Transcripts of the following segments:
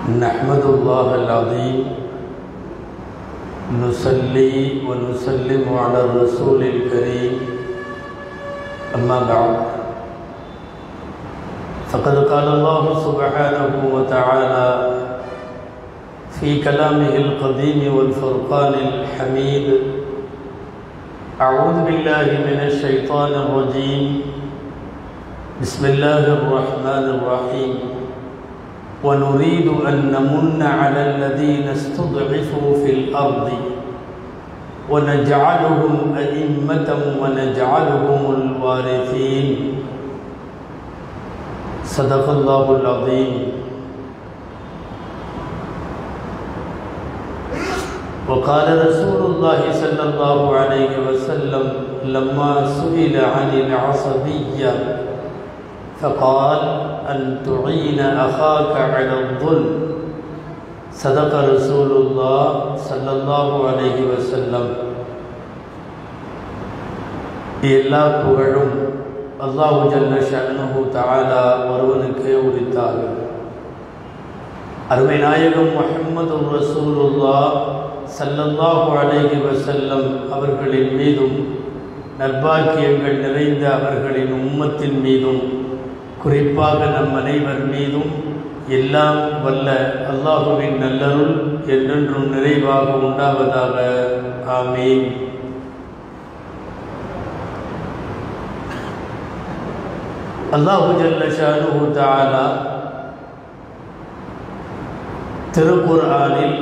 نحمد الله العظيم نصلي ونسلم على الرسول الكريم أما بعد فقد قال الله سبحانه وتعالى في كلامه القديم والفرقان الحميد أعوذ بالله من الشيطان الرجيم بسم الله الرحمن الرحيم ونريد أن نمن على الذين استضعفوا في الأرض ونجعلهم أئمة ونجعلهم الوارثين صدق الله العظيم وقال رسول الله صلى الله عليه وسلم لما سئل عن العصبية فقال أن تعين أخاك على الظلم صدق رسول الله صلى الله عليه وسلم எல்லா புகழும் அல்லாஹு ஜல்ல ஷனுஹு தாலா ஒருவனுக்கே உரித்தார்கள் அருமை நாயகம் முஹம்மது ரசூலுல்லா சல்லல்லாஹு அலைஹி வசல்லம் அவர்களின் மீதும் நற்பாக்கியங்கள் நிறைந்த அவர்களின் உம்மத்தின் மீதும் குறிப்பாக நம் அனைவர் மீதும் எல்லாம் வல்ல அல்லாஹுவின் நல்லருள் என்றென்றும் நிறைவாக உண்டாவதாக ஆமீன் அல்லாஹு ஜல்ல ஷானுஹு தாலா திருக்குர்ஆனில்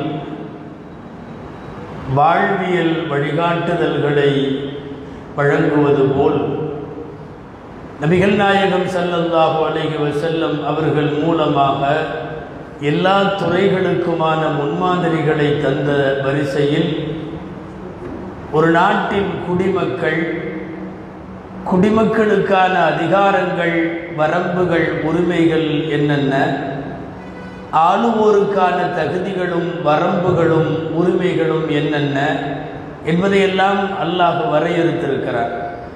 வாழ்வியல் வழிகாட்டுதல்களை வழங்குவது போல் நபிகள் நாயகம் சல்லல்லாஹு அலைஹி வசல்லம் அவர்கள் மூலமாக எல்லா துறைகளுக்குமான முன்மாதிரிகளை தந்த வரிசையில் ஒரு நாட்டின் குடிமக்கள் குடிமக்களுக்கான அதிகாரங்கள் வரம்புகள் உரிமைகள் என்னென்ன ஆளுவோருக்கான தகுதிகளும் வரம்புகளும் உரிமைகளும் என்னென்ன என்பதையெல்லாம் அல்லாஹ் வரையறுத்திருக்கிறார்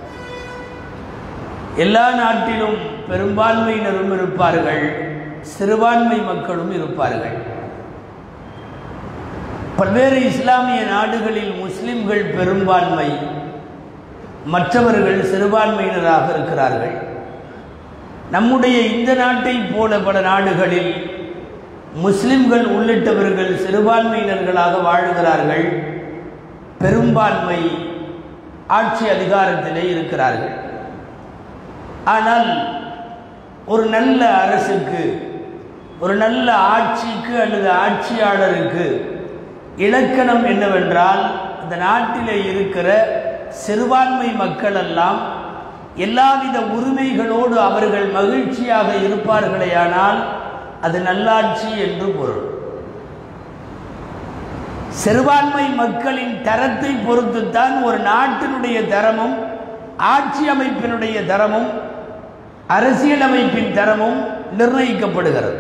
எல்லா நாட்டிலும் பெரும்பான்மையினரும் இருப்பார்கள் சிறுபான்மை மக்களும் இருப்பார்கள் பல்வேறு இஸ்லாமிய நாடுகளில் முஸ்லிம்கள் பெரும்பான்மை மற்றவர்கள் சிறுபான்மையினராக இருக்கிறார்கள் நம்முடைய இந்த நாட்டை போல பல நாடுகளில் முஸ்லிம்கள் உள்ளிட்டவர்கள் சிறுபான்மையினர்களாக வாழ்கிறார்கள் பெரும்பான்மை ஆட்சி அதிகாரத்திலே இருக்கிறார்கள் ஆனால் ஒரு நல்ல அரசுக்கு ஒரு நல்ல ஆட்சிக்கு அல்லது ஆட்சியாளருக்கு இலக்கணம் என்னவென்றால் இந்த நாட்டிலே இருக்கிற சிறுபான்மை மக்கள் எல்லாம் எல்லாவித உரிமைகளோடு அவர்கள் மகிழ்ச்சியாக இருப்பார்களேயானால் அது நல்லாட்சி என்று பொருள் சிறுபான்மை மக்களின் தரத்தை பொறுத்துத்தான் ஒரு நாட்டினுடைய தரமும் ஆட்சி அமைப்பினுடைய தரமும் அரசியலமைப்பின் தரமும் நிர்ணயிக்கப்படுகிறது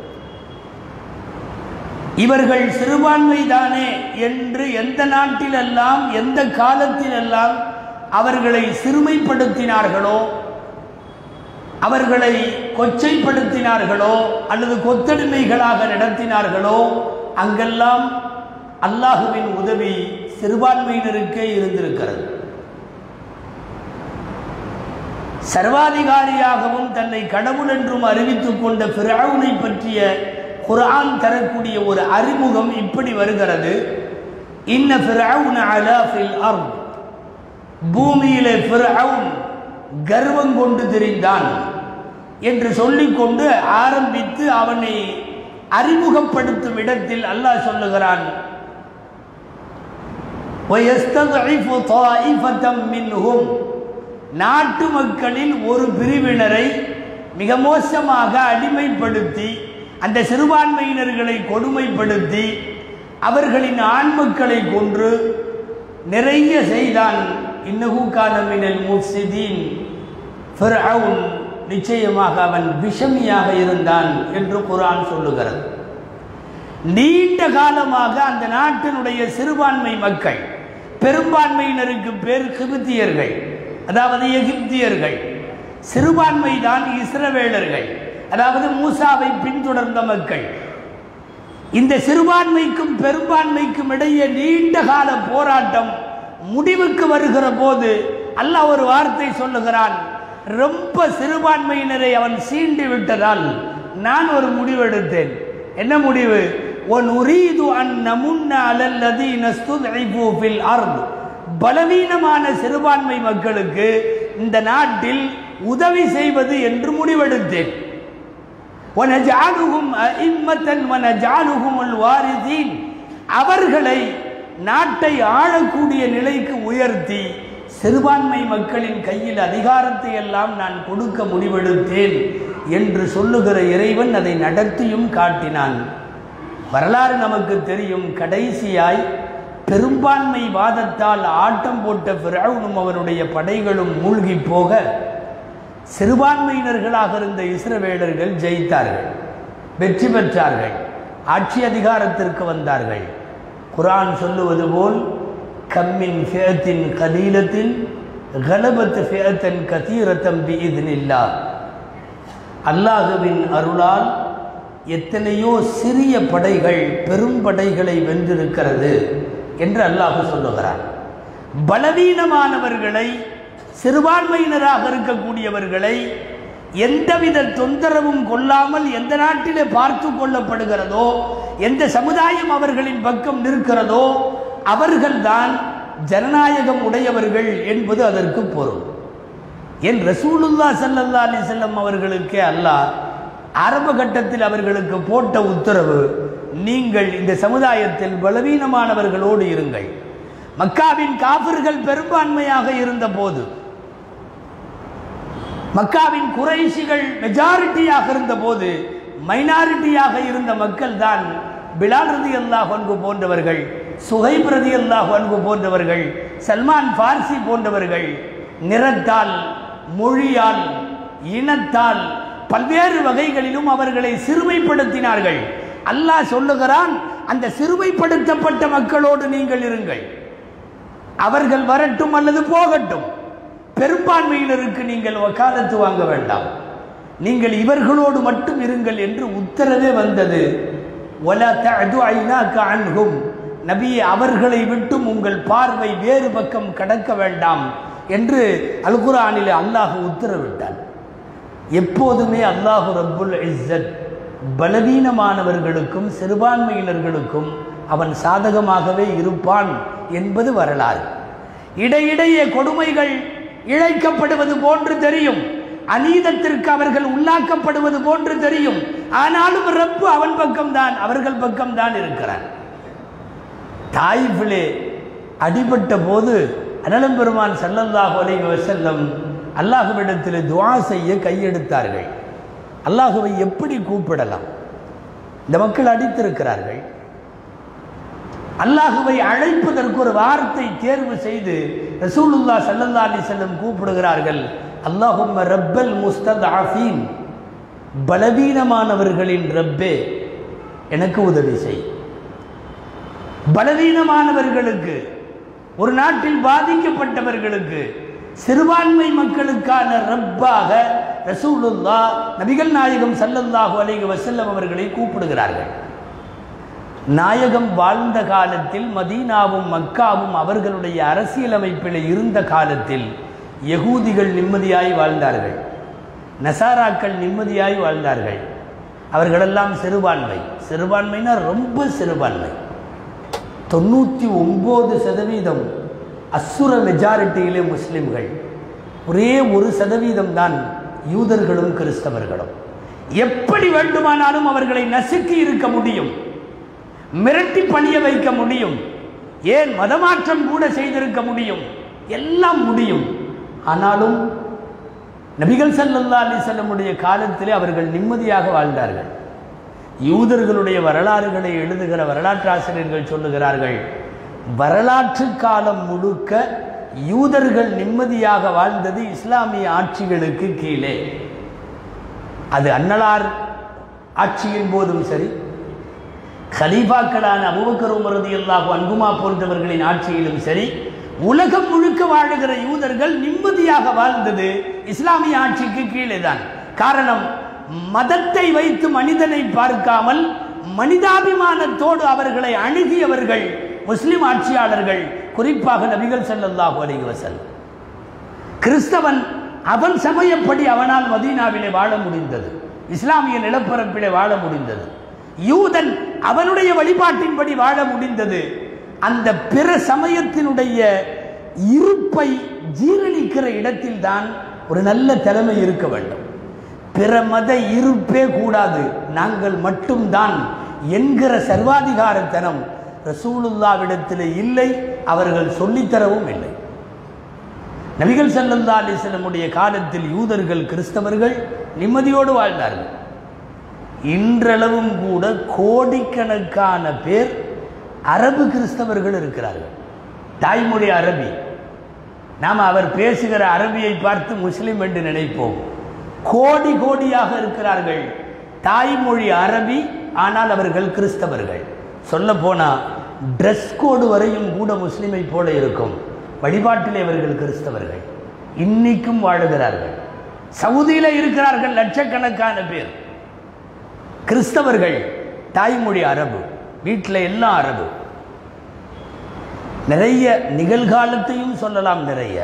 இவர்கள் சிறுபான்மை தானே என்று எந்த நாட்டிலெல்லாம் எந்த காலத்திலெல்லாம் அவர்களை சிறுமைப்படுத்தினார்களோ அவர்களை கொச்சைப்படுத்தினார்களோ அல்லது கொத்தடிமைகளாக நடத்தினார்களோ அங்கெல்லாம் அல்லாஹுவின் உதவி சிறுபான்மையினருக்கே இருந்திருக்கிறது சர்வாதிகாரியாகவும் தன்னை கடவுள் என்றும் அறிவித்துக் கொண்ட பிறவுனை பற்றிய குரான் தரக்கூடிய ஒரு அறிமுகம் இப்படி வருகிறது இன்ன பிறவுன அலா ஃபில் அர்த் பூமியிலே பிறவுன் கர்வம் கொண்டு திரிந்தான் என்று சொல்லிக்கொண்டு ஆரம்பித்து அவனை அறிமுகப்படுத்தும் இடத்தில் அல்லாஹ் சொல்லுகிறான் நாட்டு மக்களில் ஒரு பிரிவினரை மிக மோசமாக அடிமைப்படுத்தி அந்த சிறுபான்மையினர்களை கொடுமைப்படுத்தி அவர்களின் ஆண் மக்களை கொன்று நிறைய செய்தான் இன்னகுக்கான மினல் முஃசிதீன் ஃபிர்அவுன் நிச்சயமாக அவன் விஷமியாக இருந்தான் என்று குரான் சொல்லுகிறது நீண்ட காலமாக அந்த நாட்டினுடைய சிறுபான்மை மக்கள் பெரும்பான்மையினருக்கு பேர் கிபித்தியர்கள் அதாவது எகிப்தியர்கள் சிறுபான்மைதான் இஸ்ரவேலர்கள் அதாவது மூசாவை பின்தொடர்ந்த மக்கள் இந்த சிறுபான்மைக்கும் பெரும்பான்மைக்கும் இடையே நீண்ட கால போராட்டம் முடிவுக்கு வருகிற போது அல்லாஹ் ஒரு வார்த்தை சொல்லுகிறான் ரொம்ப சிறுபான்மையினரை அவன் சீண்டி விட்டதால் நான் ஒரு முடிவெடுத்தேன் என்ன முடிவு ஒன் உரீது அன் நமுன்ன அலல்லதீன ஸ்துதைஃபு ஃபில் அர்த் பலவீனமான சிறுபான்மை மக்களுக்கு இந்த நாட்டில் உதவி செய்வது என்று முடிவெடுத்தேன் وَنَجْعَلُهُمْ أَئِمَّةً وَنَجْعَلُهُمُ الْوَارِثِينَ அவர்களை நாட்டை ஆளக்கூடிய நிலைக்கு உயர்த்தி சிறுபான்மை மக்களின் கையில் அதிகாரத்தை எல்லாம் நான் கொடுக்க முடிவெடுத்தேன் என்று சொல்லுகிற இறைவன் அதை நடத்தியும் காட்டினான் வரலாறு நமக்கு தெரியும் கடைசியாய் பெரும்பான்மை வாதத்தால் ஆட்டம் போட்ட பிறவுனும் அவனுடைய படைகளும் மூழ்கி போக சிறுபான்மையினர்களாக இருந்த இஸ்ரவேலர்கள் ஜெயித்தார்கள் வெற்றி பெற்றார்கள் ஆட்சி அதிகாரத்திற்கு வந்தார்கள் குரான் சொல்லுவது போல் கம்மின் ஃபியத்தின் கலீலத்தின் கலபத் ஃபியத்தன் கதீரத்தம் பிஇத்னில்லா அல்லாஹுவின் அருளால் எத்தனையோ சிறிய படைகள் பெரும் படைகளை வென்றிருக்கிறது என்று அல்லாஹ் சொல்லுகிறார் பலவீனமானவர்களை சிறுபான்மையினராக இருக்கக்கூடியவர்களை எந்தவித தொந்தரவும் கொள்ளாமல் எந்த நாட்டிலே பார்த்து கொள்ளப்படுகிறதோ எந்த சமுதாயம் அவர்களின் பக்கம் நிற்கிறதோ அவர்கள்தான் ஜனநாயகம் உடையவர்கள் என்பது அதற்கு பொருள் என் ரசூலுல்லா ஸல்லல்லாஹு அலைஹி வஸல்லம் அவர்களுக்கே அல்லாஹ் ஆரம்ப கட்டத்தில் அவர்களுக்கு போட்ட உத்தரவு நீங்கள் இந்த சமுதாயத்தில் பலவீனமானவர்களோடு இருங்கள் மக்காவின் காபிர்கள் பெரும்பான்மையாக இருந்த போது மக்காவின் குறைஷிகள் மெஜாரிட்டியாக இருந்த போது மைனாரிட்டியாக இருந்த மக்கள் தான் பிலால் ரதி அல்லாஹ் அன்பு போன்றவர்கள் சுஹைப் ரதி அல்லாஹ் அன்பு போன்றவர்கள் சல்மான் பார்சி போன்றவர்கள் நிறத்தால் மொழியால் இனத்தால் பல்வேறு வகைகளிலும் அவர்களை சிறுமைப்படுத்தினார்கள் அல்லாஹ் சொல்லுகிறான் அந்த சிறுமைப்படுத்தப்பட்ட மக்களோடு நீங்கள் இருங்கள் அவர்கள் வரட்டும் அல்லது போகட்டும் பெரும்பான்மையினருக்கு நீங்கள் வக்காலத்து வாங்க வேண்டாம் நீங்கள் இவர்களோடு மட்டும் இருங்கள் என்று உத்தரவே வந்தது ஒலா தஅது ஐனாக அன்ஹும் நபியே அவர்களை விட்டும் உங்கள் பார்வை வேறு பக்கம் கடக்க வேண்டாம் என்று அல்குரானிலே அல்லாஹ் உத்தரவிட்டான் எப்போதுமே அல்லாஹு ரப்புல் இஸ்ஸத் பலவீனமானவர்களுக்கும் சிறுபான்மையினர்களுக்கும் அவன் சாதகமாகவே இருப்பான் என்பது வரலாறு இடையிடையே கொடுமைகள் இழைக்கப்படுவது போன்று தெரியும் அநீதத்திற்கு அவர்கள் உள்ளாக்கப்படுவது போன்று தெரியும் ஆனாலும் ரப்பு அவன் பக்கம்தான் அவர்கள் பக்கம்தான் இருக்கிறார் தாயிஃபிலே அடிபட்ட போது அனலம் பெருமான் சல்லல்லாஹு அலைஹி வஸல்லம் அல்லாஹுவிடத்தில் துஆ செய்ய கையெடுத்தார்கள் அல்லாஹுவை எப்படி கூப்பிடலாம் இந்த மக்கள் அடித்திருக்கிறார்கள் அல்லாஹுவை அழைப்பதற்கு ஒரு வார்த்தை தேர்வு செய்து ரசூலுல்லா சல்லல்லா அலி செல்லம் கூப்பிடுகிறார்கள் அல்லாஹும்ம ரப்பல் முஸ்தத்ஆஃபீன் பலவீனமானவர்களின் ரப்பே எனக்கு உதவி செய் பலவீனமானவர்களுக்கு ஒரு நாட்டில் பாதிக்கப்பட்டவர்களுக்கு சிறுபான்மை மக்களுக்கான ரப்பாக ரசூலுல்லா நபிகள் நாயகம் சல்லல்லாஹு அலைஹி வஸல்லம் அவர்களை கூப்பிடுகிறார்கள் நாயகம் வாழ்ந்த காலத்தில் மதீனாவும் மக்காவும் அவர்களுடைய அரசியலமைப்பில் இருந்த காலத்தில் யகூதிகள் நிம்மதியாய் வாழ்ந்தார்கள் நசாராக்கள் நிம்மதியாய் வாழ்ந்தார்கள் அவர்களெல்லாம் சிறுபான்மை சிறுபான்மைனா ரொம்ப சிறுபான்மை தொண்ணூற்றி ஒம்பது சதவீதம் அசுர மெஜாரிட்டியிலே முஸ்லிம்கள் ஒரே ஒரு சதவீதம் தான் யூதர்களும் கிறிஸ்தவர்களும் எப்படி வேண்டுமானாலும் அவர்களை நசுக்கி இருக்க முடியும் மிரட்டி பணிய வைக்க முடியும் ஏன் மதமாற்றம் கூட செய்திருக்க முடியும் எல்லாம் முடியும் ஆனாலும் நபிகள் சல்லல்லா அலிசல்லமுடைய காலத்திலே அவர்கள் நிம்மதியாக வாழ்ந்தார்கள் யூதர்களுடைய வரலாறுகளை எழுதுகிற வரலாற்றாசிரியர்கள் சொல்லுகிறார்கள் வரலாற்று காலம் முழுக்க யூதர்கள் நிம்மதியாக வாழ்ந்தது இஸ்லாமிய ஆட்சிகளுக்கு கீழே அது அன்னலார் ஆட்சியின் போதும் சரி கலீஃபாக்களான அபுபக்கர் உமர் ரலியல்லாஹு அன்குமா போன்றவர்களின் ஆட்சியிலும் சரி உலகம் முழுக்க வாழுகிற யூதர்கள் நிம்மதியாக வாழ்ந்தது இஸ்லாமிய ஆட்சிக்கு கீழே தான் காரணம் மதத்தை வைத்து மனிதனை பார்க்காமல் மனிதாபிமானத்தோடு அவர்களை அணுகியவர்கள் முஸ்லிம் ஆட்சியாளர்கள் குறிப்பாக நபிகள் ஸல்லல்லாஹு அலைஹி வஸல்லம் கிறிஸ்தவன் அவன் சமயப்படி அவனால் மதீனாவிலே வாழ முடிந்தது இஸ்லாமிய நிலப்பரப்பிலே வாழ முடிந்தது யூதன் அவனுடைய வழிபாட்டின்படி வாழ முடிந்தது அந்த பிற சமயத்தினுடைய இருப்பை ஜீரணிக்கிற இடத்தில்தான் ஒரு நல்ல தலைமை இருக்க வேண்டும் பிற மத இருப்பே கூடாது நாங்கள் மட்டும்தான் என்கிற சர்வாதிகாரத்தனம் ரசூலுல்லாவிடத்தில் இல்லை அவர்கள் சொல்லித்தரவும் இல்லை நபிகள் ஸல்லல்லாஹு அலைஹி வஸல்லமுடைய காலத்தில் யூதர்கள் கிறிஸ்தவர்கள் நிம்மதியோடு வாழ்ந்தார்கள் இன்றளவும் கூட கோடிக்கணக்கான பேர் அரபு கிறிஸ்தவர்கள் இருக்கிறார்கள் தாய்மொழி அரபி நாம் அவர் பேசுகிற அரபியை பார்த்து முஸ்லிம் என்று நினைப்போம் கோடி கோடியாக இருக்கிறார்கள் தாய்மொழி அரபி ஆனால் அவர்கள் கிறிஸ்தவர்கள் சொல்ல போனா ட்ரெஸ் கோடு வரையும் கூட முஸ்லிமை போல இருக்கும் வழிபாட்டிலே அவர்கள் கிறிஸ்தவர்கள் இன்னைக்கும் வாழுகிறார்கள் சவுதியில இருக்கிறார்கள் லட்சக்கணக்கான பேர் கிறிஸ்தவர்கள் தாய்மொழி அரபு வீட்டில் எல்லாம் அரபு நிறைய நிகழ்காலத்தையும் சொல்லலாம் நிறைய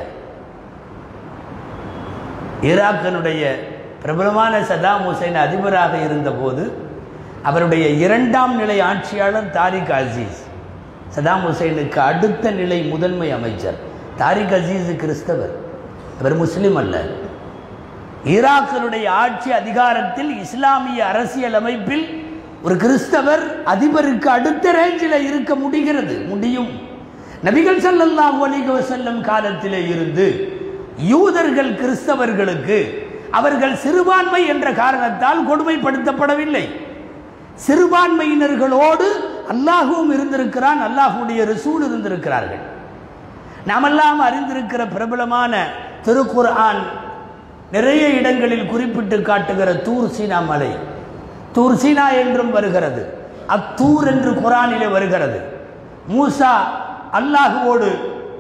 ஈராக்கினுடைய பிரபலமான சதாம் ஹுசைன் அதிபராக இருந்தபோது அவருடைய இரண்டாம் நிலை ஆட்சியாளர் தாரிக் அசீஸ் சதாம் ஹுசைனுக்கு அடுத்த நிலை முதன்மை அமைச்சர் தாரிக் அசீஸ் கிறிஸ்தவர் அவர் முஸ்லிம் அல்ல ஈராக்கினுடைய ஆட்சி அதிகாரத்தில் இஸ்லாமிய அரசியல் அமைப்பில் ஒரு கிறிஸ்தவர் அதிபருக்கு அடுத்த ரேஞ்சில் இருக்க முடிகிறது முடியும் நபிகள் ஸல்லல்லாஹு அலைஹி வஸல்லம் காலத்திலே இருந்து யூதர்கள் கிறிஸ்தவர்களுக்கு அவர்கள் சிறுபான்மை என்ற காரணத்தால் கொடுமைப்படுத்தப்படவில்லை சிறுபான்மையினர்களோடு அல்லாஹுவும் இருந்திருக்கிறான் அல்லாஹுடைய ரசூல் இருந்திருக்கிறார்கள் நாமெல்லாம் அறிந்திருக்கிற பிரபலமான திருக்குர்ஆன் நிறைய இடங்களில் குறிப்பிட்டு காட்டுகிற தூர் சீனா மலை தூர் சீனா என்றும் வருகிறது அத்தூர் என்று குரானிலே வருகிறது மூசா அல்லாஹுவோடு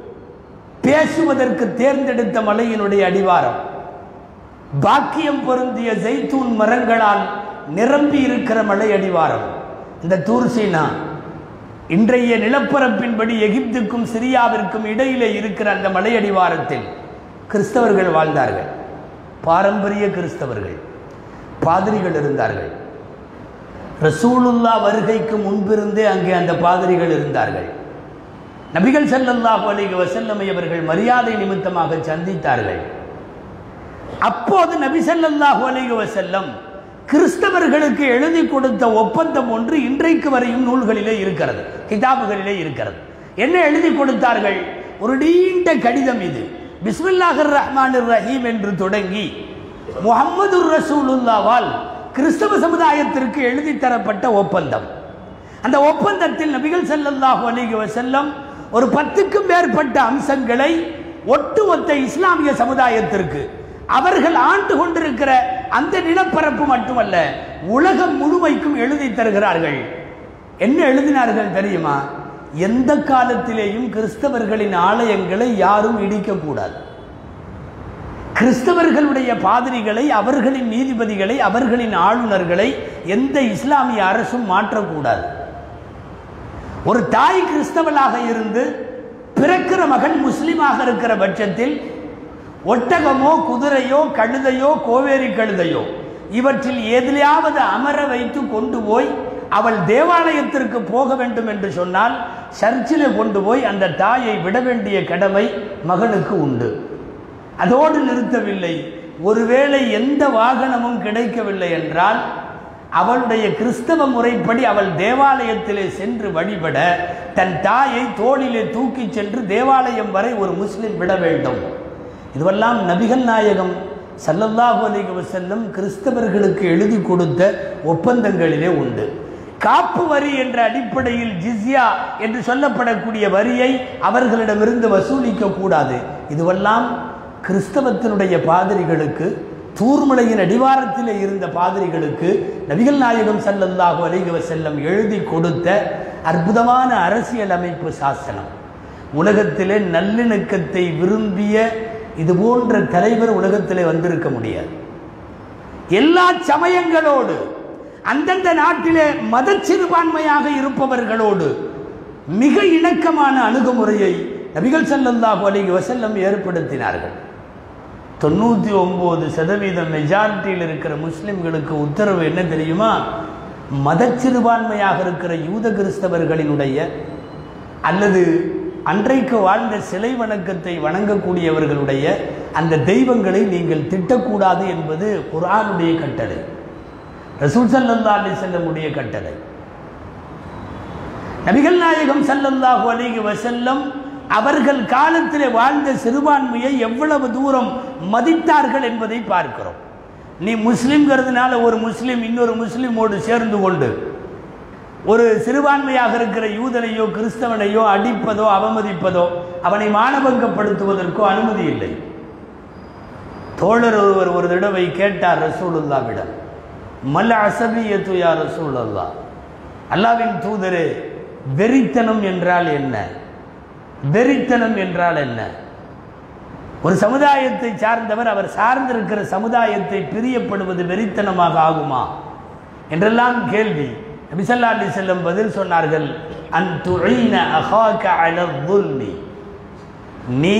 பேசுவதற்கு தேர்ந்தெடுத்த மலையினுடைய அடிவாரம் பாக்கியம் பொருந்திய ஜெய்தூன் மரங்களால் நிரம்பி இருக்கிற மலை அடிவாரம் இந்த தூர் சீனா இன்றைய நிலப்பரப்பின்படி எகிப்துக்கும் சிரியாவிற்கும் இடையிலே இருக்கிற அந்த மலை அடிவாரத்தில் கிறிஸ்தவர்கள் வாழ்ந்தார்கள் பாரம்பரிய கிறிஸ்தவர்கள் பாதிரிகள் இருந்தார்கள் ரசூலுல்லா வருகைக்கு முன்பிருந்தே அங்கே அந்த பாதிரிகள் இருந்தார்கள் நபிகள் ஸல்லல்லாஹு அலைஹி வஸல்லம் அவர்கள் மரியாதை நிமித்தமாக சந்தித்தார்கள் அப்போது நபி ஸல்லல்லாஹு அலைஹி வஸல்லம் கிறிஸ்தவர்களுக்கு எழுதி கொடுத்த ஒப்பந்தம் ஒன்று இன்றைக்கு வரையும் நூல்களிலே இருக்கிறது கிதாபுகளிலே இருக்கிறது என்ன எழுதி கொடுத்தார்கள் ஒரு நீண்ட கடிதம் இது பிஸ்மில்லாஹிர் ரஹ்மானிர் ரஹீம் என்று தொடங்கி முஹம்மது ரசூலுல்லாவால் கிறிஸ்தவ சமுதாயத்திற்கு எழுதி தரப்பட்ட ஒப்பந்தம் அந்த ஒப்பந்தத்தில் நபிகள் ஸல்லல்லாஹு அலைஹி வஸல்லம் ஒரு பத்துக்கும் மேற்பட்ட அம்சங்களை ஒட்டுமொத்த இஸ்லாமிய சமுதாயத்திற்கு அவர்கள் ஆண்டு கொண்டிருக்கிற அந்த நிலப்பரப்பு மட்டுமல்ல உலகம் முழுமைக்கும் எழுதி தருகிறார்கள் என்ன எழுதினார்கள் தெரியுமா எந்த காலத்திலேயும் கிறிஸ்தவர்களின் ஆலயங்களை யாரும் இடிக்கக்கூடாது கிறிஸ்தவர்களுடைய பாதிரிகளை அவர்களின் நீதிபதிகளை அவர்களின் ஆளுநர்களை எந்த இஸ்லாமிய அரசும் மாற்றக்கூடாது ஒரு தாய் கிறிஸ்தவளாக இருந்து பிறக்கிற மகன் முஸ்லிமாக இருக்கிற பட்சத்தில் ஒட்டகமோ குதிரையோ கழுதையோ கோவேரி கழுதையோ இவற்றில் எதிலையாவது அமர வைத்து கொண்டு போய் அவள் தேவாலயத்திற்கு போக வேண்டும் என்று சொன்னால் சர்ச்சில் கொண்டு போய் அந்த தாயை விட வேண்டிய கடமை மகனுக்கு உண்டு அதோடு நிறுத்தவில்லை ஒருவேளை எந்த வாகனமும் கிடைக்கவில்லை என்றால் அவளுடைய கிறிஸ்தவ முறைப்படி அவள் தேவாலயத்திலே சென்று வழிபட தன் தாயை தோளிலே தூக்கிச் சென்று தேவாலயம் வரை ஒரு முஸ்லிம் விட வேண்டும் இதுவெல்லாம் நபிகள் நாயகம் சல்லல்லாஹு அலைஹி வஸல்லம் கிறிஸ்தவர்களுக்கு எழுதி கொடுத்த ஒப்பந்தங்களிலே உண்டு காப்பு வரி என்ற அடிப்படையில் ஜிஸ்யா என்று சொல்லப்படக்கூடிய வரியை அவர்களிடமிருந்து வசூலிக்க கூடாது இதுவெல்லாம் கிறிஸ்தவத்தினுடைய பாதிரிகளுக்கு தூர்மலையின் அடிவாரத்திலே இருந்த பாதிரிகளுக்கு நபிகள் நாயகம் ஸல்லல்லாஹு அலைஹி வஸல்லம் எழுதி கொடுத்த அற்புதமான அரசியல் அமைப்பு சாசனம் உலகத்திலே நல்லிணக்கத்தை விரும்பிய இது போன்ற தலைவர் உலகத்திலே வந்திருக்க முடியாது எல்லா சமயங்களோடு அந்தந்த நாட்டிலே மத சிறுபான்மையாக இருப்பவர்களோடு மிக இணக்கமான அணுகுமுறையை நபிகள் ஸல்லல்லாஹு அலைஹி வஸல்லம் ஏற்படுத்தினார்கள் தொண்ணூற்றி ஒம்பது சதவீதம் மெஜாரிட்டியில் இருக்கிற முஸ்லிம்களுக்கு உத்தரவு என்ன தெரியுமா மத சிறுபான்மையாக இருக்கிற யூத கிறிஸ்தவர்களினுடைய அல்லது அன்றைக்கு வாழ்ந்த சிலை வணக்கத்தை வணங்கக்கூடியவர்களுடைய அந்த தெய்வங்களை நீங்கள் திட்டக்கூடாது என்பது குர்ஆனுடைய கட்டளை ரசூல் ஸல்லல்லாஹு அலைஹி வஸல்லமுடைய கட்டளை நபிகள் நாயகம் ஸல்லல்லாஹு அலைஹி வஸல்லம் அவர்கள் காலத்திலே வாழ்ந்த சிறுபான்மையை எவ்வளவு தூரம் மதித்தார்கள் என்பதை பார்க்கிறோம் நீ முஸ்லிம்ங்கிறதுனால ஒரு முஸ்லிம் இன்னொரு முஸ்லிமோடு சேர்ந்து கொண்டு ஒரு சிறுபான்மையாக இருக்கிற யூதனையோ கிறிஸ்தவனையோ அடிப்பதோ அவமதிப்பதோ அவனை மானபங்கப்படுத்துவதற்கோ அனுமதி இல்லை தோழர் ஒருவர் ஒரு தடவை கேட்டார் ரசூலுல்லாவிடம் மல் அசபியத்து யா ரசூலுல்லா அல்லாவின் தூதரே வெறித்தனம் என்றால் என்ன வெறித்தனம் என்றால் என்ன ஒரு சமுதாயத்தை சார்ந்தவர் அவர் சார்ந்திருக்கிற சமுதாயத்தை பிரியப்படுவது வெறித்தனமாக ஆகுமா என்றெல்லாம் கேள்வி நபிசல்லா அலி செல்லம் பதில் சொன்னார்கள் அன் துஈன அஹாக அல துல்மி நீ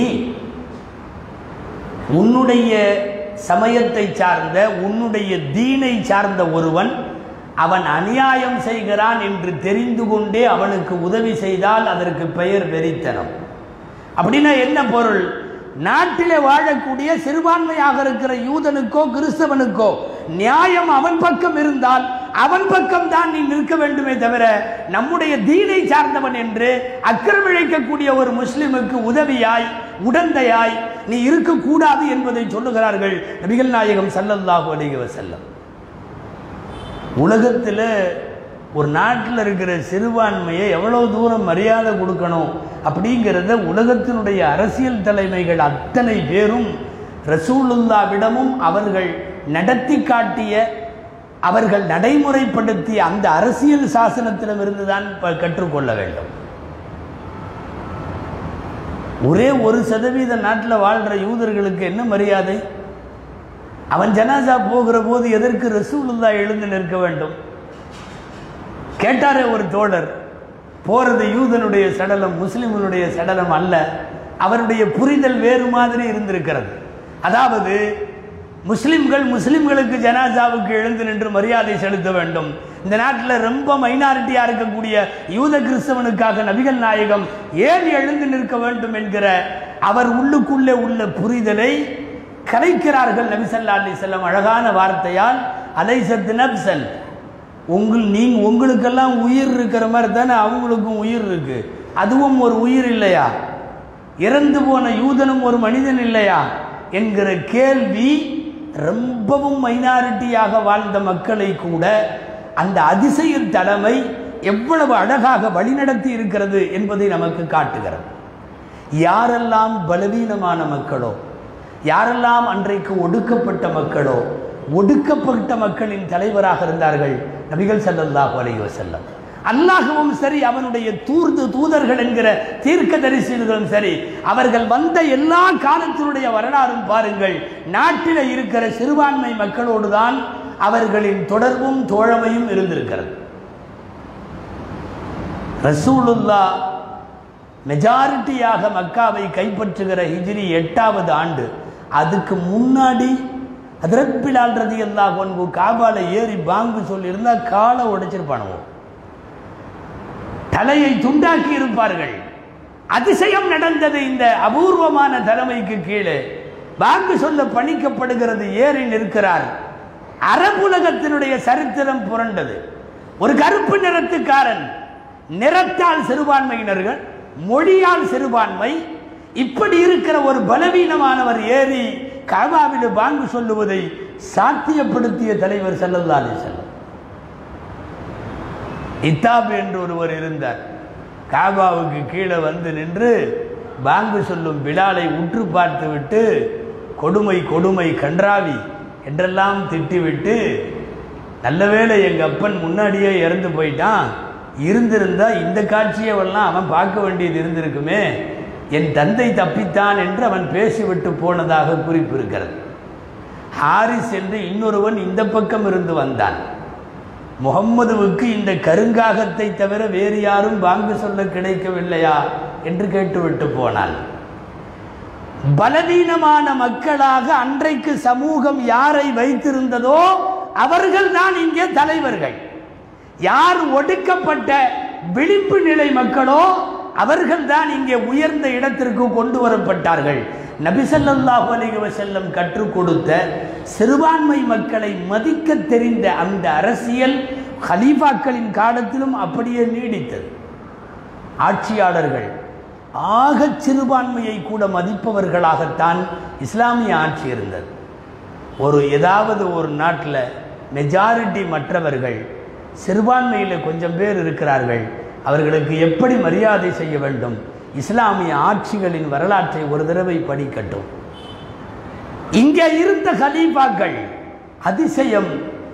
உன்னுடைய சமயத்தை சார்ந்த உன்னுடைய தீனை சார்ந்த ஒருவன் அவன் அநியாயம் செய்கிறான் என்று தெரிந்து கொண்டே அவனுக்கு உதவி செய்தால் அதற்கு பெயர் வெறித்தனம் அப்படின்னா என்ன பொருள் நாட்டிலே வாழக்கூடிய சிறுபான்மையாக இருக்கிற யூதனுக்கோ கிறிஸ்தவனுக்கோ நியாயம் அவன் பக்கம் இருந்தால் அவன் பக்கம் தான் நீ நிற்க வேண்டுமே தவிர நம்முடைய தீனை சார்ந்தவன் என்று அக்கிரமிழைக்கக்கூடிய ஒரு முஸ்லிமுக்கு உதவியாய் உடந்தையாய் நீ இருக்கக்கூடாது என்பதை சொல்லுகிறார்கள் நபிகள் நாயகம் ஸல்லல்லாஹு அலைஹி வஸல்லம் உலகத்தில் ஒரு நாட்டில் இருக்கிற சிறுபான்மையை எவ்வளோ தூரம் மரியாதை கொடுக்கணும் அப்படிங்கிறத உலகத்தினுடைய அரசியல் தலைமைகள் அத்தனை பேரும் ரசூலுல்லாவிடமும் அவர்கள் நடத்தி காட்டிய அவர்கள் நடைமுறைப்படுத்திய அந்த அரசியல் சாசனத்திடமிருந்து தான் ப- கற்றுக்கொள்ள வேண்டும் ஒரே ஒரு சதவீத நாட்டில் வாழ்கிற யூதர்களுக்கு என்ன மரியாதை அவன் ஜனாசா போகிற போது எதற்கு ரசூலுல்லா எழுந்து நிற்க வேண்டும் கேட்டாரே ஒரு தோழர் போறது யூதனுடைய சடலம் முஸ்லிம்களுடைய சடலம் அல்ல அவருடைய புரிதல் வேறு மாதிரி இருந்திருக்கிறது அதாவது முஸ்லிம்கள் முஸ்லிம்களுக்கு ஜனாசாவுக்கு எழுந்து நின்று மரியாதை செலுத்த வேண்டும் இந்த நாட்டில் ரொம்ப மைனாரிட்டியாக இருக்கக்கூடிய யூத கிறிஸ்தவனுக்காக நபிகள் நாயகம் ஏன் எழுந்து நிற்க வேண்டும் என்கிற அவர் உள்ளுக்குள்ளே உள்ள புரிதலை கலைக்கிறார்கள் நபிசல்லா அலி செல்லம் அழகான வார்த்தையால் அலைசத்து நப்சன் உங்கள் நீங்க உங்களுக்கெல்லாம் உயிர் இருக்கிற மாதிரி தானே அவங்களுக்கும் உயிர் இருக்கு அதுவும் ஒரு உயிர் இல்லையா இறந்து போன யூதனும் ஒரு மனிதன் இல்லையா என்கிற கேள்வி ரொம்பவும் மைனாரிட்டியாக வாழ்ந்த மக்களை கூட அந்த அதிசய தலைமை எவ்வளவு அழகாக வழிநடத்தி இருக்கிறது என்பதை நமக்கு காட்டுகிறது யாரெல்லாம் பலவீனமான மக்களோ யாரெல்லாம் அன்றைக்கு ஒடுக்கப்பட்ட மக்களோ ஒடுக்கப்பட்ட மக்களின் தலைவராக இருந்தார்கள் நபிகள் ஸல்லல்லாஹு அலைஹி வஸல்லம் அல்லாஹ்வும் சரி அவனுடைய தூர்து தூதர்கள் என்கிற தீர்க்க தரிசனங்களும் சரி அவர்கள் வந்த எல்லா காலத்தினுடைய வரலாறும் பாருங்கள் நாட்டில் இருக்கிற சிறுபான்மை மக்களோடு தான் அவர்களின் தொடர்பும் தோழமையும் இருந்திருக்கிறது ரசூலுல்லா மெஜாரிட்டியாக மக்காவை கைப்பற்றுகிற ஹிஜ்ரி எட்டாவது ஆண்டு அதுக்கு முன்னாடி ஹதரத் பிலால் ரதி அல்லாஹ் ஒன்பு காபால ஏறி பாங்கு சொல்லியிருந்தா காலை உடைச்சிருப்பானுவோம் தலையை துண்டாக்கி இருப்பார்கள் அதிசயம் நடந்தது இந்த அபூர்வமான தலைமைக்கு கீழே பாங்கு சொல்ல பணிக்கப்படுகிறது ஏறி நிற்கிறார் அரபுலகத்தினுடைய சரித்திரம் புரண்டது ஒரு கருப்பு நிறத்துக்காரன் நிறத்தால் சிறுபான்மையினர்கள் மொழியால் சிறுபான்மை இப்படி இருக்கிற ஒரு பலவீனமானவர் ஏறி காபாவில் பாங்கு சொல்லுவதை சாத்தியப்படுத்திய தலைவர் ஸல்லல்லாஹு அலைஹி வஸல்லம் இத்தாப் என்று ஒருவர் இருந்தார் காபாவுக்கு கீழே வந்து நின்று பாங்கு சொல்லும் பிலாலை உற்று பார்த்துவிட்டு கொடுமை கொடுமை கன்றாவி என்றெல்லாம் திட்டிவிட்டு நல்ல வேளை எங்கள் அப்பன் முன்னாடியே இறந்து போயிட்டான் இருந்திருந்தா இந்த காட்சியவெல்லாம் அவன் பார்க்க வேண்டியது இருந்திருக்குமே என் தந்தை தப்பித்தான் என்று அவன் பேசிவிட்டு போனதாக குறிப்பு இருக்கிறது ஹாரிஸ் என்று இன்னொருவன் இந்த பக்கம் இருந்து வந்தான் முகம்மதுவுக்கு இந்த கருங்காகத்தை தவிர வேறு யாரும் வாங்கு சொல்ல கிடைக்கவில்லையா என்று கேட்டுவிட்டு போனான் பலவீனமான மக்களாக அன்றைக்கு சமூகம் யாரை வைத்திருந்ததோ அவர்கள் தான் இங்கே தலைவர்கள் யார் ஒடுக்கப்பட்ட விழிப்பு நிலை மக்களோ அவர்கள் தான் இங்கே உயர்ந்த இடத்திற்கு கொண்டு வரப்பட்டார்கள் நபிசல்லாஹு அலைஹி வஸல்லம் கற்றுக் கொடுத்த சிறுபான்மை மக்களை மதிக்க தெரிந்த அந்த அரசியல் ஹலீஃபாக்களின் காலத்திலும் அப்படியே நீடித்தது ஆட்சியாளர்கள் ஆகச் சிறுபான்மையை கூட மதிப்பவர்களாகத்தான் இஸ்லாமிய ஆட்சி இருந்தது ஒரு ஏதாவது ஒரு நாட்டில் மெஜாரிட்டி மற்றவர்கள் சிறுபான்மையில் கொஞ்சம் பேர் இருக்கிறார்கள் அவர்களுக்கு எப்படி மரியாதை செய்ய வேண்டும் இஸ்லாமிய ஆட்சிகளின் வரலாற்றை ஒரு தடவை படிக்கட்டும் இங்கே இருந்த கலீஃபாக்கள் அதிசயம்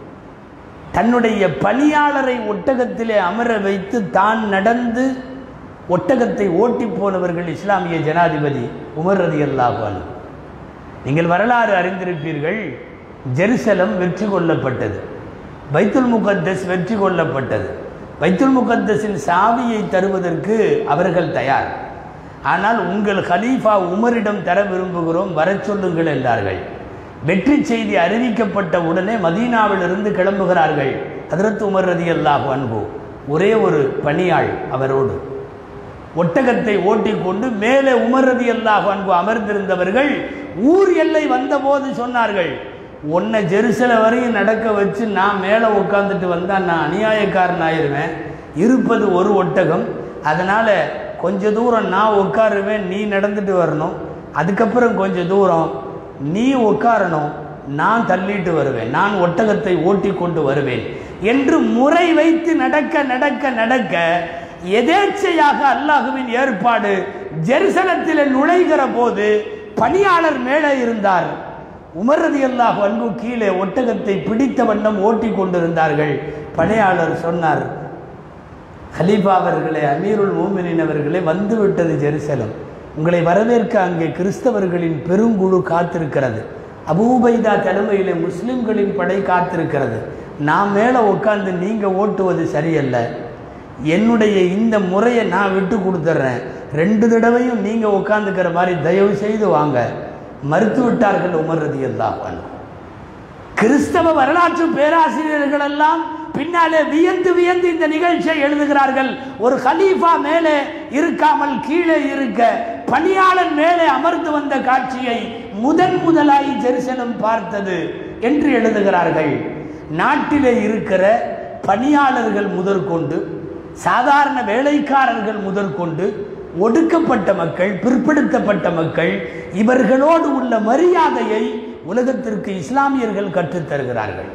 தன்னுடைய பணியாளரை ஒட்டகத்திலே அமர வைத்து தான் நடந்து ஒட்டகத்தை ஓட்டி போனவர்கள் இஸ்லாமிய ஜனாதிபதி உமர் ரதி அல்லாஹான் நீங்கள் வரலாறு அறிந்திருப்பீர்கள் ஜெருசலம் வெற்றி கொள்ளப்பட்டது பைத்துல் முகத்தஸ் வெற்றி கொள்ளப்பட்டது பைத்துல் முகத்தஸின் சாவியை தருவதற்கு அவர்கள் தயார் ஆனால் உங்கள் ஹலீஃபா உமரிடம் தர விரும்புகிறோம் வரச் சொல்லுங்கள் என்றார்கள் வெற்றி செய்தி அறிவிக்கப்பட்ட உடனே மதீனாவிலிருந்து கிளம்புகிறார்கள் ஹதரத் உமர் ரதி அல்லாஹ் அன்பு ஒரே ஒரு பணியாள் அவரோடு ஒட்டகத்தை ஓட்டிக்கொண்டு மேலே உமர் ரதி அல்லாஹ் அன்பு அமர்ந்திருந்தவர்கள் ஊர் எல்லை வந்தபோது சொன்னார்கள் உன்னை ஜெருசல வரையும் நடக்க வச்சு நான் மேலே உட்காந்துட்டு வந்தால் நான் அநியாயக்காரன் ஆயிருவேன் இருப்பது ஒரு ஒட்டகம் அதனால் கொஞ்ச தூரம் நான் உட்காருவேன் நீ நடந்துட்டு வரணும் அதுக்கப்புறம் கொஞ்ச தூரம் நீ உட்காரணும் நான் தள்ளிட்டு வருவேன் நான் ஒட்டகத்தை ஓட்டி கொண்டு வருவேன் என்று முறை வைத்து நடக்க நடக்க நடக்க எதேச்சையாக அல்லாஹுவின் ஏற்பாடு ஜெருசலத்தில் நுழைகிற போது பணியாளர் மேலே இருந்தார் உமரதி அல்லாஹ் அன்பு கீழே ஒட்டகத்தை பிடித்த வண்ணம் ஓட்டி கொண்டிருந்தார்கள் பணியாளர் சொன்னார் ஹலீஃபா அவர்களே அமீருல் மோமினின் அவர்களே வந்துவிட்டது ஜெருசலம் உங்களை வரவேற்க அங்கே கிறிஸ்தவர்களின் பெருங்குழு காத்திருக்கிறது அபூபைதா தலைமையிலே முஸ்லிம்களின் படை காத்திருக்கிறது நான் மேலே உட்காந்து நீங்கள் ஓட்டுவது சரியல்ல என்னுடைய இந்த முறையை நான் விட்டு கொடுத்துட்றேன் ரெண்டு தடவையும் நீங்கள் உட்காந்துக்கிற மாதிரி தயவு செய்து வாங்க மறுத்து விட்டார்கள் உமர் ரதி அல்லாஹ் கிறிஸ்தவ வரலாற்று பேராசிரியர்கள் எல்லாம் பின்னாலே வியந்து வியந்து இந்த நிகழ்ச்சியை எழுதுகிறார்கள் ஒரு கலீஃபா மேலே இருக்காமல் கீழே இருக்க பணியாளன் மேலே அமர்ந்து வந்த காட்சியை முதன் முதலாய் ஜெருசலம் பார்த்தது என்று எழுதுகிறார்கள் நாட்டிலே இருக்கிற பணியாளர்கள் முதற்கொண்டு சாதாரண வேலைக்காரர்கள் முதற்கொண்டு ஒடுக்கப்பட்ட மக்கள் பிற்படுத்தப்பட்ட மக்கள் இவர்களோடு உள்ள மரியாதையை உலகத்திற்கு இஸ்லாமியர்கள் கற்றுத் தருகிறார்கள்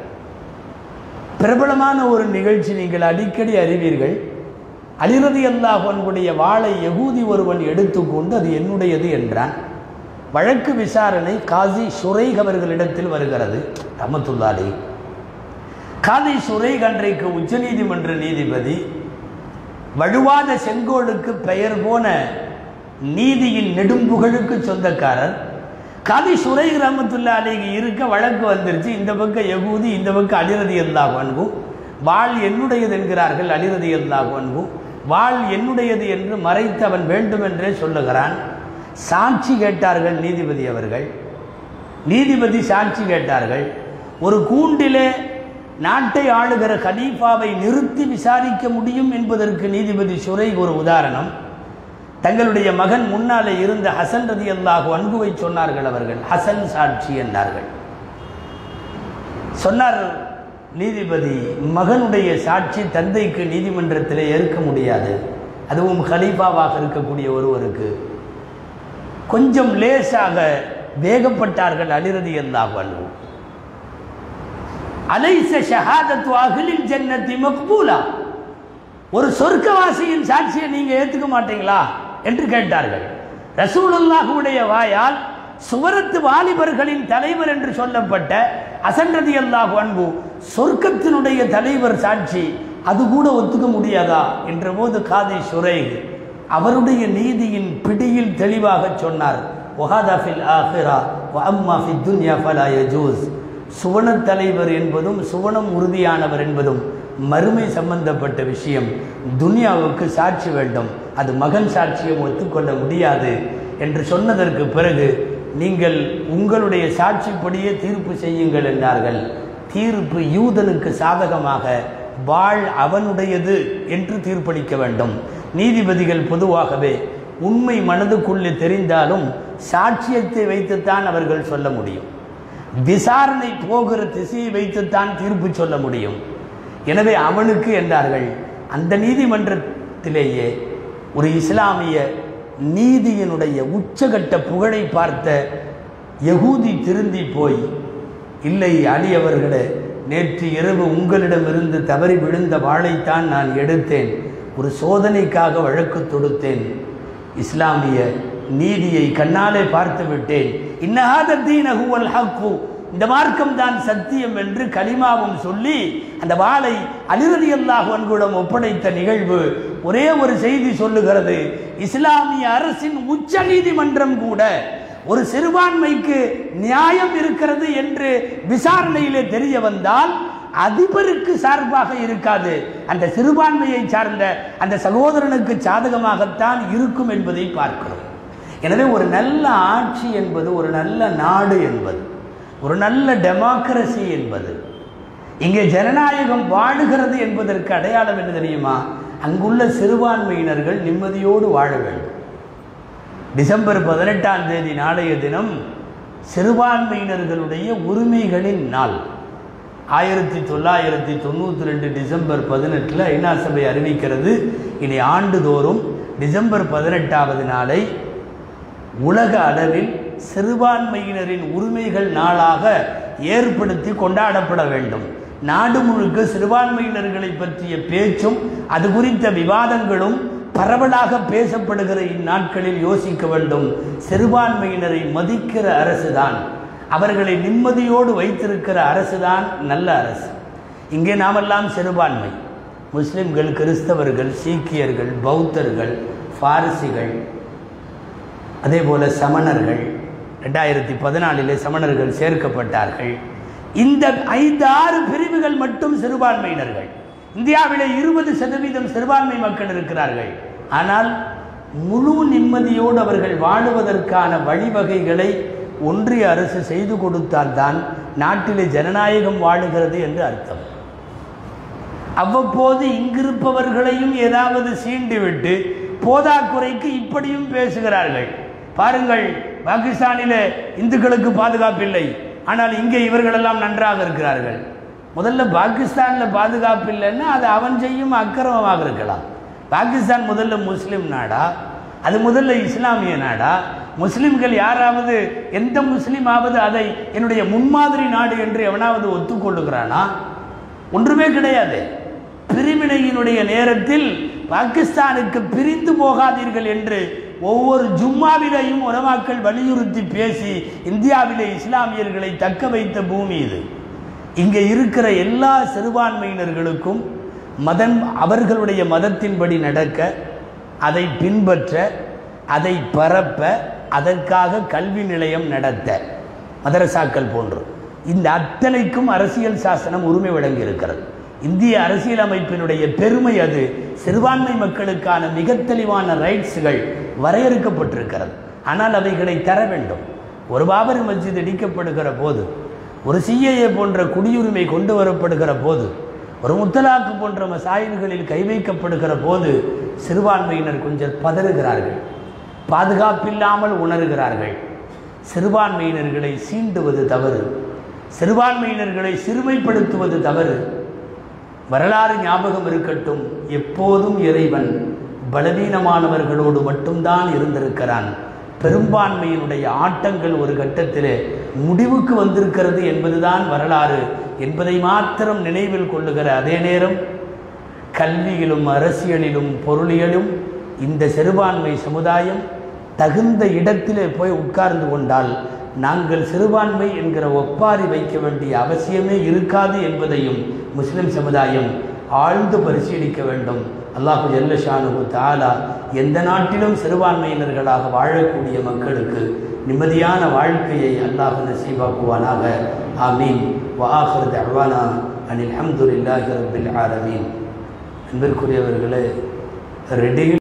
பிரபலமான ஒரு நிகழ்ச்சி நீங்கள் அடிக்கடி அறிவீர்கள் அலிரதி அல்லாஹனுடைய வாளை யகூதி ஒருவன் எடுத்துக்கொண்டு அது என்னுடையது என்றான் வழக்கு விசாரணை காசி சுரைக் அவர்களிடத்தில் வருகிறது ரமத்துல்லாலி காதி சுரைக் அன்றைக்கு உச்சநீதிமன்ற நீதிபதி வழுவாத செங்கோலுக்கு பெயர் போன நீதியின் நெடும்புகழுக்கு சொந்தக்காரர் காதி சுரை கிராமத்துள்ள அலைக்கு இருக்க வழக்கு வந்துருச்சு இந்த பக்கம் யகூதி இந்த பக்கம் அலிரதி அல்லாஹ் அன்பு வாழ் என்னுடையது என்கிறார்கள் அலிரதி அல்லாஹ் அன்பு வாழ் என்னுடையது என்று மறைத்தவன் வேண்டுமென்றே சொல்லுகிறான் சாட்சி கேட்டார்கள் நீதிபதி அவர்கள் நீதிபதி சாட்சி கேட்டார்கள் ஒரு கூண்டிலே நாட்டை ஆளுகிற கலீஃபாவை நிறுத்தி விசாரிக்க முடியும் என்பதற்கு நீதிபதி சுரை ஒரு உதாரணம் தங்களுடைய மகன் முன்னாலே இருந்த ஹசன் ரதி அல்லாஹு அன்புவை சொன்னார்கள் அவர்கள் ஹசன் சாட்சி என்றார்கள் சொன்னார் நீதிபதி மகனுடைய சாட்சி தந்தைக்கு நீதிமன்றத்தில் ஏற்க முடியாது அதுவும் ஹலீஃபாவாக இருக்கக்கூடிய ஒருவருக்கு கொஞ்சம் லேசாக வேகப்பட்டார்கள் அலிரதி அல்லாஹு அன்பு அலைச ஷஹாதத்து அகிலில் ஜன்னத்தி மக்பூலா ஒரு சொர்க்கவாசியின் சாட்சியை நீங்க ஏத்துக்க மாட்டீங்களா என்று கேட்டார்கள் ரசூலுல்லாஹுடைய வாயால் சுவரத்து வாலிபர்களின் தலைவர் என்று சொல்லப்பட்ட அசன்றதி அல்லாஹு அன்பு சொர்க்கத்தினுடைய தலைவர் சாட்சி அது கூட ஒத்துக்க முடியாதா என்ற போது காதி சுரை அவருடைய நீதியின் பிடியில் தெளிவாக சொன்னார் ஒஹாதாஃபில் ஆஹிரா அம்மா ஃபி துன்யா ஃபலா யஜூஸ் சுவனத் தலைவர் என்பதும் சுவனம் உறுதியானவர் என்பதும் மறுமை சம்பந்தப்பட்ட விஷயம் துனியாவுக்கு சாட்சி வேண்டும் அது மகன் சாட்சியம் ஒத்துக்கொள்ள முடியாது என்று சொன்னதற்கு பிறகு நீங்கள் உங்களுடைய சாட்சிப்படியே தீர்ப்பு செய்யுங்கள் என்றார்கள் தீர்ப்பு யூதனுக்கு சாதகமாக வாழ் அவனுடையது என்று தீர்ப்பளிக்க வேண்டும் நீதிபதிகள் பொதுவாகவே உண்மை மனதுக்குள்ளே தெரிந்தாலும் சாட்சியத்தை வைத்துத்தான் அவர்கள் சொல்ல முடியும் விசாரணை போகிற திசையை வைத்துத்தான் தீர்ப்பு சொல்ல முடியும் எனவே அவனுக்கு என்றார்கள் அந்த நீதிமன்றத்திலேயே ஒரு இஸ்லாமிய நீதியினுடைய உச்சகட்ட புகழை பார்த்த யகூதி திருந்தி போய் இல்லை அலி அவர்களே நேற்று இரவு உங்களிடமிருந்து தவறி விழுந்த வாளைத்தான் நான் எடுத்தேன் ஒரு சோதனைக்காக வழக்கு தொடுத்தேன் இஸ்லாமிய நீதியை கண்ணாலே பார்த்து விட்டேன் இன்னஹாத தீனஹுவல் ஹக்கு இந்த மார்க்கம் தான் சத்தியம் என்று கலிமாவும் சொல்லி அந்த வாளை அலிரதி அல்லாஹ் அன்குடம் ஒப்படைத்த நிகழ்வு ஒரே ஒரு செய்தி சொல்லுகிறது இஸ்லாமிய அரசின் உச்ச நீதிமன்றம் கூட ஒரு சிறுபான்மைக்கு நியாயம் இருக்கிறது என்று விசாரணையிலே தெரிய வந்தால் அதிபருக்கு சார்பாக இருக்காது அந்த சிறுபான்மையை சார்ந்த அந்த சகோதரனுக்கு சாதகமாகத்தான் இருக்கும் என்பதை பார்க்கிறோம் எனவே ஒரு நல்ல ஆட்சி என்பது ஒரு நல்ல நாடு என்பது ஒரு நல்ல டெமோக்ரஸி என்பது இங்கே ஜனநாயகம் வாழுகிறது என்பதற்கு அடையாளம் என்ன தெரியுமா அங்குள்ள சிறுபான்மையினர்கள் நிம்மதியோடு வாழ வேண்டும் டிசம்பர் பதினெட்டாம் தேதி நாளைய தினம் சிறுபான்மையினர்களுடைய உரிமைகளின் நாள் ஆயிரத்தி தொள்ளாயிரத்தி தொண்ணூற்றி ரெண்டு டிசம்பர் பதினெட்டில் ஐநா சபை அறிவிக்கிறது இனி ஆண்டுதோறும் டிசம்பர் பதினெட்டாவது நாளை உலக அளவில் சிறுபான்மையினரின் உரிமைகள் நாளாக ஏற்படுத்தி கொண்டாடப்பட வேண்டும் நாடு முழுக்க சிறுபான்மையினர்களை பற்றிய பேச்சும் அது குறித்த விவாதங்களும் பரவலாக பேசப்படுகிற இந்நாட்களில் யோசிக்க வேண்டும் சிறுபான்மையினரை மதிக்கிற அரசுதான் அவர்களை நிம்மதியோடு வைத்திருக்கிற அரசுதான் நல்ல அரசு இங்கே நாமெல்லாம் சிறுபான்மை முஸ்லிம்கள் கிறிஸ்தவர்கள் சீக்கியர்கள் பௌத்தர்கள் பாரசிகள் அதே போல சமணர்கள் ரெண்டாயிரத்தி பதினாலிலே சமணர்கள் சேர்க்கப்பட்டார்கள் இந்த ஐந்து ஆறு பிரிவுகள் மட்டும் சிறுபான்மையினர்கள் இந்தியாவிலே இருபது சதவீதம் சிறுபான்மை மக்கள் இருக்கிறார்கள் ஆனால் முழு நிம்மதியோடு அவர்கள் வாழுவதற்கான வழிவகைகளை ஒன்றிய அரசு செய்து கொடுத்தால்தான் நாட்டிலே ஜனநாயகம் வாழுகிறது என்று அர்த்தம் அவ்வப்போது இங்கிருப்பவர்களையும் ஏதாவது சீண்டிவிட்டு போதாக்குறைக்கு இப்படியும் பேசுகிறார்கள் பாருங்கள் பாகிஸ்தானிலே இந்துக்களுக்கு பாதுகாப்பில்லை ஆனால் இங்கே இவர்களெல்லாம் நன்றாக இருக்கிறார்கள் முதல்ல பாகிஸ்தானில் பாதுகாப்பு இல்லைன்னா அது அவன் செய்யும் அக்கிரமமாக இருக்கலாம் பாகிஸ்தான் முதல்ல முஸ்லீம் நாடா அது முதல்ல இஸ்லாமிய நாடா முஸ்லிம்கள் யாராவது எந்த முஸ்லீமாவது அதை என்னுடைய முன்மாதிரி நாடு என்று எவனாவது ஒத்துக்கொள்ளுகிறானா ஒன்றுமே கிடையாது பிரிவினையினுடைய நேரத்தில் பாகிஸ்தானுக்கு பிரிந்து போகாதீர்கள் என்று ஒவ்வொரு ஜும்மாவிலையும் உலமாக்கள் வலியுறுத்தி பேசி இந்தியாவிலே இஸ்லாமியர்களை தக்க வைத்த பூமி இது இங்கே இருக்கிற எல்லா சிறுபான்மையினர்களுக்கும் மதம் அவர்களுடைய மதத்தின்படி நடக்க அதை பின்பற்ற அதை பரப்ப அதற்காக கல்வி நிலையம் நடத்த மதரசாக்கள் போன்று இந்த அத்தனைக்கும் அரசியல் சாசனம் உரிமை வழங்கி இருக்கிறது இந்திய அரசியலமைப்பினுடைய பெருமை அது சிறுபான்மை மக்களுக்கான மிக தெளிவான ரைட்ஸுகள் வரையறுக்கப்பட்டிருக்கிறது ஆனால் அவைகளை தர வேண்டும் ஒரு பாபரி மஸ்ஜித் இடிக்கப்படுகிற போது ஒரு சிஏஏ போன்ற குடியுரிமை கொண்டு வரப்படுகிற போது ஒரு முத்தலாக்கு போன்ற மசாயில்களில் கை வைக்கப்படுகிற போது சிறுபான்மையினர் கொஞ்சம் பதறுகிறார்கள் பாதுகாப்பில்லாமல் உணர்கிறார்கள் சிறுபான்மையினர்களை சீண்டுவது தவறு சிறுபான்மையினர்களை சிறுமைப்படுத்துவது தவறு வரலாறு ஞாபகம் இருக்கட்டும் எப்போதும் இறைவன் பலவீனமானவர்களோடு மட்டும்தான் இருந்திருக்கிறான் பெரும்பான்மையினுடைய ஆட்டங்கள் ஒரு கட்டத்திலே முடிவுக்கு வந்திருக்கிறது என்பதுதான் வரலாறு என்பதை மாத்திரம் நினைவில் கொள்ளுகிற அதே நேரம் கல்வியிலும் அரசியலிலும் பொருளியலும் இந்த சிறுபான்மை சமுதாயம் தகுந்த இடத்திலே போய் உட்கார்ந்து கொண்டால் நாங்கள் சிறுபான்மை என்கிற ஒப்பாரி வைக்க வேண்டிய அவசியமே இருக்காது என்பதையும் முஸ்லிம் சமுதாயம் ஆழ்ந்து பரிசீலிக்க வேண்டும் அல்லாஹு ஜல்லஷானு தாலா எந்த நாட்டிலும் சிறுபான்மையினர்களாக வாழக்கூடிய மக்களுக்கு நிம்மதியான வாழ்க்கையை அல்லாஹ் நசீபாக்குவானாக ஆமீன் வாஹர் தவானா அனில் அஹமதுல்லாஹி ரபில் ஆலமீன் அன்பிற்குரியவர்களே ரெடியில்